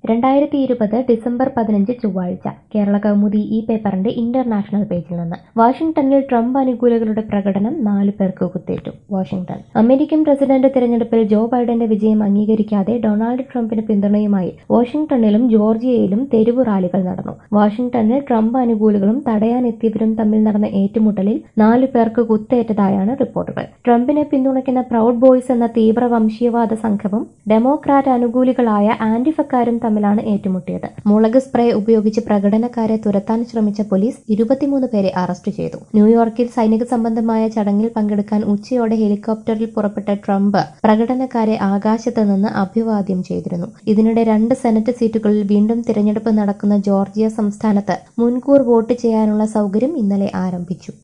രണ്ടായിരത്തി ഇരുപത് ഡിസംബർ പതിനഞ്ച് ചൊവ്വാഴ്ച കേരള കൗമുദി ഈ പേപ്പറിന്റെ ഇന്റർനാഷണൽ പേജിൽ നിന്ന് വാഷിംഗ്ടണിൽ ട്രംപ് അനുകൂലികളുടെ പ്രകടനം നാല് പേർക്ക് കുത്തേറ്റു വാഷിംഗ്ടൺ അമേരിക്കൻ പ്രസിഡന്റ് തിരഞ്ഞെടുപ്പിൽ ജോ ബൈഡന്റെ വിജയം അംഗീകരിക്കാതെ ഡൊണാൾഡ് ട്രംപിന് പിന്തുണയുമായി വാഷിംഗ്ടണിലും ജോർജിയയിലും തെരുവു റാലികൾ നടന്നു വാഷിംഗ്ടണിൽ ട്രംപ് അനുകൂലികളും തടയാനെത്തിയവരും തമ്മിൽ നടന്ന ഏറ്റുമുട്ടലിൽ നാലു പേർക്ക് കുത്തേറ്റതായാണ് റിപ്പോർട്ടുകൾ ട്രംപിനെ പിന്തുണയ്ക്കുന്ന പ്രൌഡ് ബോയ്സ് എന്ന തീവ്ര വംശീയവാദ സംഘവും ഡെമോക്രാറ്റ് അനുകൂലികളായ ആന്റിഫക്കാരും തമ്മിലാണ് ഏറ്റുമുട്ടിയത് മുളക് സ്പ്രേ ഉപയോഗിച്ച് പ്രകടനക്കാരെ തുരത്താൻ ശ്രമിച്ച പോലീസ് ഇരുപത്തിമൂന്ന് പേരെ അറസ്റ്റ് ചെയ്തു ന്യൂയോർക്കിൽ സൈനിക സംബന്ധമായ ചടങ്ങിൽ പങ്കെടുക്കാൻ ഉച്ചയോടെ ഹെലികോപ്റ്ററിൽ പുറപ്പെട്ട ട്രംപ് പ്രകടനക്കാരെ ആകാശത്ത് നിന്ന് അഭിവാദ്യം ചെയ്തിരുന്നു ഇതിനിടെ രണ്ട് സെനറ്റ് സീറ്റുകളിൽ വീണ്ടും തിരഞ്ഞെടുപ്പ് നടക്കുന്ന ജോർജിയ സംസ്ഥാനത്ത് മുൻകൂർ വോട്ട് ചെയ്യാനുള്ള സൗകര്യം ഇന്നലെ ആരംഭിച്ചു